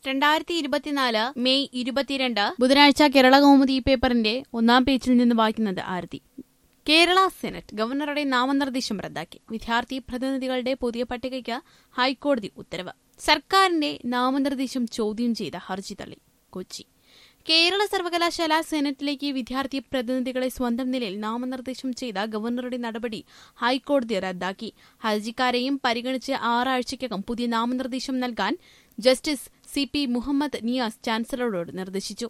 രണ്ടായിരത്തി ഇരുപത്തിനാല് മെയ് ഇരുപത്തിരണ്ട് ബുധനാഴ്ച കേരള കൗമുദി പേപ്പറിന്റെ ഒന്നാം പേജിൽ നിന്ന് വായിക്കുന്നത് ആരതി കേരള സെനറ്റ് ഗവർണറുടെ നാമനിർദ്ദേശം റദ്ദാക്കി വിദ്യാർത്ഥി പ്രതിനിധികളുടെ പുതിയ പട്ടികയ്ക്ക് ഹൈക്കോടതി ഉത്തരവ് സർക്കാരിന്റെ നാമനിർദ്ദേശം ചോദ്യം ചെയ്ത ഹർജി തള്ളി കൊച്ചി കേരള സർവകലാശാല സെനറ്റിലേക്ക് വിദ്യാർത്ഥി പ്രതിനിധികളെ സ്വന്തം നിലയിൽ നാമനിർദ്ദേശം ചെയ്ത ഗവർണറുടെ നടപടി ഹൈക്കോടതി റദ്ദാക്കി ഹർജിക്കാരെയും പരിഗണിച്ച് ആറാഴ്ചയ്ക്കകം പുതിയ നാമനിർദ്ദേശം നൽകാൻ justice C P Muhammad Niyas ചാൻസലറോട് നിർദ്ദേശിച്ചു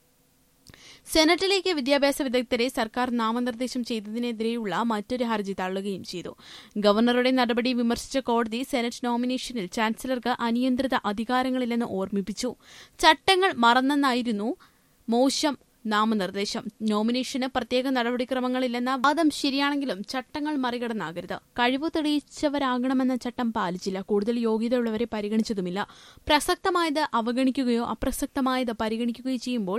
സെനറ്റിലേക്ക് വിദ്യാഭ്യാസ വിദഗ്ധരെ സർക്കാർ നാമനിർദ്ദേശം ചെയ്തതിനെതിരെയുള്ള മറ്റൊരു ഹർജി തള്ളുകയും ചെയ്തു ഗവർണറുടെ നടപടി വിമർശിച്ച കോടതി സെനറ്റ് നോമിനേഷനിൽ ചാൻസലർക്ക് അനിയന്ത്രിത അധികാരങ്ങളില്ലെന്ന് ഓർമ്മിപ്പിച്ചു ചട്ടങ്ങൾ മറന്നെന്നായിരുന്നു മോശം നാമനിർദ്ദേശം നോമിനേഷന് പ്രത്യേക നടപടിക്രമങ്ങളില്ലെന്ന വാദം ശരിയാണെങ്കിലും ചട്ടങ്ങൾ മറികടന്നാകരുത് കഴിവ് തെളിയിച്ചവരാകണമെന്ന ചട്ടം പാലിച്ചില്ല കൂടുതൽ യോഗ്യതയുള്ളവരെ പരിഗണിച്ചതുമില്ല പ്രസക്തമായത് അവഗണിക്കുകയോ അപ്രസക്തമായത് പരിഗണിക്കുകയോ ചെയ്യുമ്പോൾ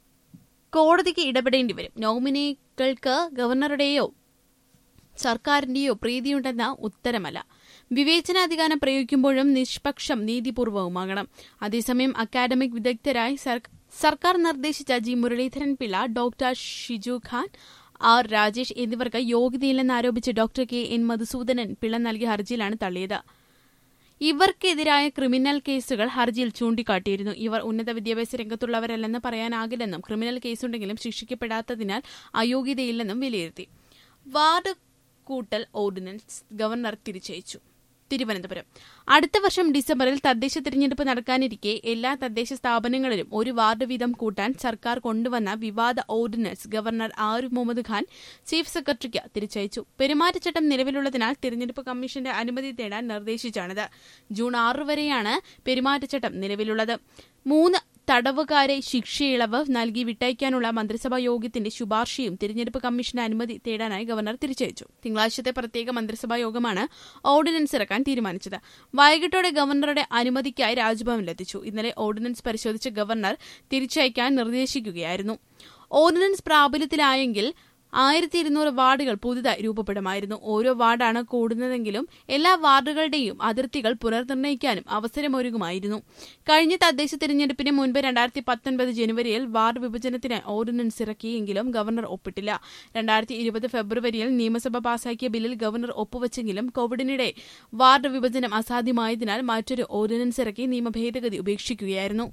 കോടതിക്ക് ഇടപെടേണ്ടി വരും നോമിനികൾക്ക് ഗവർണറുടെയോ സർക്കാരിന്റെയോ പ്രീതിയുണ്ടെന്ന ഉത്തരമല്ല വിവേചനാധികാരം പ്രയോഗിക്കുമ്പോഴും നിഷ്പക്ഷം നീതിപൂർവവുമാകണം അതേസമയം അക്കാദമിക് വിദഗ്ധരായി സർക്കാർ നിർദ്ദേശിച്ച G Muraleedharan Pillai doctor Shiju Khan R Rajesh എന്നിവർക്ക് യോഗ്യതയില്ലെന്നാരോപിച്ച് doctor K N Madhusoodanan Pillai നൽകിയ ഹർജിയിലാണ് തള്ളിയത് ഇവർക്കെതിരായ ക്രിമിനൽ കേസുകൾ ഹർജിയിൽ ചൂണ്ടിക്കാട്ടിയിരുന്നു ഇവർ ഉന്നത വിദ്യാഭ്യാസ രംഗത്തുള്ളവരല്ലെന്ന് പറയാനാകില്ലെന്നും ക്രിമിനൽ കേസുണ്ടെങ്കിലും ശിക്ഷിക്കപ്പെടാത്തതിനാൽ അയോഗ്യതയില്ലെന്നും വിലയിരുത്തി വാർഡ് കൂട്ടൽ ഓർഡിനൻസ് ഗവർണർ തിരിച്ചയച്ചു തിരുവനന്തപുരം അടുത്ത വർഷം ഡിസംബറിൽ തദ്ദേശ തിരഞ്ഞെടുപ്പ് നടക്കാനിരിക്കെ എല്ലാ തദ്ദേശ സ്ഥാപനങ്ങളിലും ഒരു വാർഡ് വീതം കൂട്ടാൻ സർക്കാർ കൊണ്ടുവന്ന വിവാദ ordinance governor Arif Muhammad Khan chief സെക്രട്ടറിക്ക് തിരിച്ചയച്ചു പെരുമാറ്റച്ചട്ടം നിലവിലുള്ളതിനാൽ തിരഞ്ഞെടുപ്പ് കമ്മീഷന്റെ അനുമതി തേടാൻ നിർദ്ദേശിച്ചാണിത് ജൂൺ ആറ് വരെയാണ് പെരുമാറ്റച്ചട്ടം നിലവിലുള്ളത് മൂന്ന് തടവുകാരെ ശിക്ഷയിളവ് നൽകി വിട്ടയക്കാനുള്ള മന്ത്രിസഭാ യോഗത്തിന്റെ ശുപാർശയും തിരഞ്ഞെടുപ്പ് കമ്മീഷന്റെ അനുമതി തേടാനായി ഗവർണർ തിരിച്ചയച്ചു തിങ്കളാഴ്ചത്തെ പ്രത്യേക മന്ത്രിസഭാ യോഗമാണ് ഓർഡിനൻസ് ഇറക്കാൻ തീരുമാനിച്ചത് വൈകിട്ടോടെ ഗവർണറുടെ അനുമതിക്കായി രാജ്ഭവനിലെത്തിച്ചു ഇന്നലെ ഓർഡിനൻസ് പരിശോധിച്ച ഗവർണർ തിരിച്ചയക്കാൻ നിർദ്ദേശിക്കുകയായിരുന്നു ഓർഡിനൻസ് പ്രാബല്യത്തിലായെങ്കിൽ ആയിരത്തി ഇരുന്നൂറ് വാർഡുകൾ പുതുതായി രൂപപ്പെടുമായിരുന്നു ഓരോ വാർഡാണ് കൂടുന്നതെങ്കിലും എല്ലാ വാർഡുകളുടെയും അതിർത്തികൾ പുനർനിർണ്ണയിക്കാനും അവസരമൊരുങ്ങുമായിരുന്നു കഴിഞ്ഞ തദ്ദേശ തിരഞ്ഞെടുപ്പിന് മുൻപ് രണ്ടായിരത്തി പത്തൊൻപത് ജനുവരിയിൽ വാർഡ് വിഭജനത്തിന് ഓർഡിനൻസ് ഇറക്കിയെങ്കിലും ഗവർണർ ഒപ്പിട്ടില്ല രണ്ടായിരത്തി ഇരുപത് ഫെബ്രുവരിയിൽ നിയമസഭ പാസാക്കിയ ബില്ലിൽ ഗവർണർ ഒപ്പുവച്ചെങ്കിലും കോവിഡിനിടെ വാർഡ് വിഭജനം അസാധ്യമായതിനാൽ മറ്റൊരു ഓർഡിനൻസ് ഇറക്കി നിയമഭേദഗതി ഉപേക്ഷിക്കുകയായിരുന്നു